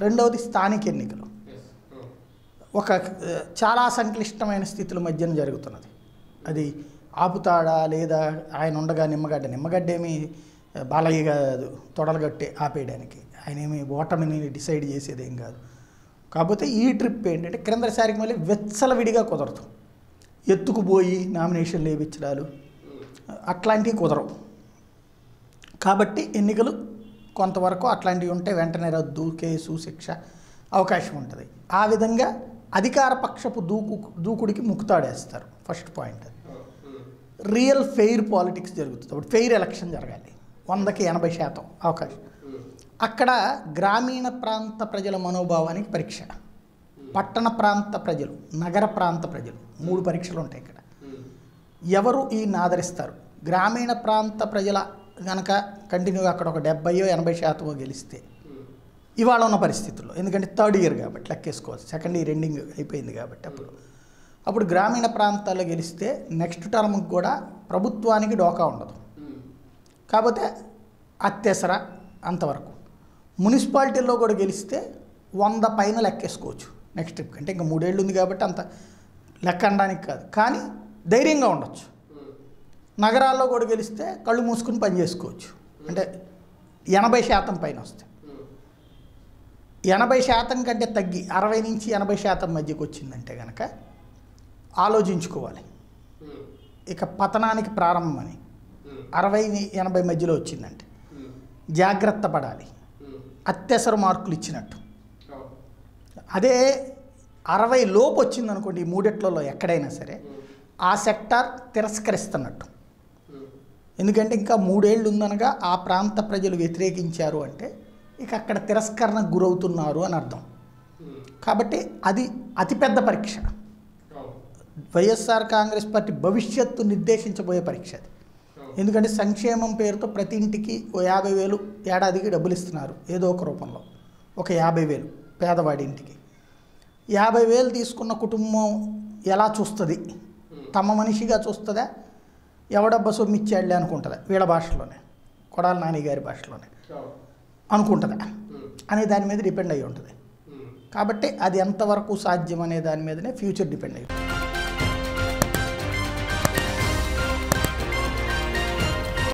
రెండవది స్థానిక ఎన్నికలు ఒక ఆ, చాలా సంక్లిష్టమైన స్థితుల మధ్యన జరుగుతున్నది అది ఆపుతాడా లేదా ఆయన ఉండగా నిమ్మగడ్డ నిమ్మగడ్డ ఏమి ఆ, బాలయ్య కాదు తొడలగట్టే ఆపేయడానికి ఆయన ఏమి ఓటమిని డిసైడ్ చేసేది ఏం కాదు కాకపోతే ఈ ట్రిప్ ఏంటంటే క్రిందసారికి మళ్ళీ వెచ్చలవిడిగా కుదరదు ఎత్తుకుపోయి నామినేషన్లు వేయించడాలు అట్లాంటివి కుదరవు కాబట్టి ఎన్నికలు కొంతవరకు అట్లాంటివి ఉంటే వెంటనే రద్దు కేసు శిక్ష అవకాశం ఉంటుంది ఆ విధంగా అధికార పక్షపు దూకు దూకుడికి ముక్తాడేస్తారు ఫస్ట్ పాయింట్ అది రియల్ ఫెయిర్ పాలిటిక్స్ జరుగుతుంది అప్పుడు ఫెయిర్ ఎలక్షన్ జరగాలి వందకి ఎనభై శాతం అవకాశం అక్కడ గ్రామీణ ప్రాంత ప్రజల మనోభావానికి పరీక్ష పట్టణ ప్రాంత ప్రజలు నగర ప్రాంత ప్రజలు మూడు పరీక్షలు ఉంటాయి ఇక్కడ ఎవరు ఈయన్ని ఆదరిస్తారు గ్రామీణ ప్రాంత ప్రజల కనుక కంటిన్యూగా అక్కడ ఒక డెబ్బయో ఎనభై శాతమో గెలిస్తే ఇవాళ ఉన్న పరిస్థితుల్లో ఎందుకంటే థర్డ్ ఇయర్ కాబట్టి లెక్కేసుకోవచ్చు సెకండ్ ఇయర్ ఎండింగ్ అయిపోయింది కాబట్టి అప్పుడు అప్పుడు గ్రామీణ ప్రాంతాల్లో గెలిస్తే నెక్స్ట్ టర్మ్కి కూడా ప్రభుత్వానికి డోకా ఉండదు కాకపోతే అత్యవసర అంతవరకు మున్సిపాలిటీల్లో కూడా గెలిస్తే వంద పైన లెక్కేసుకోవచ్చు నెక్స్ట్ ట్రిప్ అంటే ఇంకా మూడేళ్ళు ఉంది కాబట్టి అంత లెక్క అనడానికి కాదు కానీ ధైర్యంగా ఉండొచ్చు నగరాల్లో కూడా గెలిస్తే కళ్ళు మూసుకుని పని చేసుకోవచ్చు అంటే ఎనభై శాతం పైన వస్తాయి ఎనభై శాతం కంటే తగ్గి అరవై నుంచి ఎనభై శాతం మధ్యకి వచ్చిందంటే కనుక ఆలోచించుకోవాలి ఇక పతనానికి ప్రారంభమని అరవై ఎనభై మధ్యలో వచ్చిందంటే జాగ్రత్త పడాలి అత్యవసర మార్కులు ఇచ్చినట్టు అదే అరవై లోపు వచ్చింది అనుకోండి ఈ మూడిట్లలో ఎక్కడైనా సరే ఆ సెక్టార్ తిరస్కరిస్తున్నట్టు ఎందుకంటే ఇంకా మూడేళ్ళు ఉందనగా ఆ ప్రాంత ప్రజలు వ్యతిరేకించారు అంటే ఇక అక్కడ తిరస్కరణకు గురవుతున్నారు అని అర్థం కాబట్టి అది అతిపెద్ద పరీక్ష వైఎస్ఆర్ కాంగ్రెస్ పార్టీ భవిష్యత్తు నిర్దేశించబోయే పరీక్ష అది ఎందుకంటే సంక్షేమం పేరుతో ప్రతి ఇంటికి ఓ యాభై వేలు ఏడాదికి డబ్బులు ఇస్తున్నారు ఏదో ఒక రూపంలో ఒక యాభై వేలు పేదవాడి ఇంటికి యాభై వేలు తీసుకున్న కుటుంబం ఎలా చూస్తుంది తమ మనిషిగా చూస్తుందా ఎవడబ్బ సొమ్మిచ్చాడులే అనుకుంటుందా వీళ్ళ భాషలోనే కొడాల నాని గారి భాషలోనే అనుకుంటుందా అనే దాని మీద డిపెండ్ అయి ఉంటుంది కాబట్టి అది ఎంతవరకు సాధ్యం అనే దాని మీదనే ఫ్యూచర్ డిపెండ్ అయి ఉంటుంది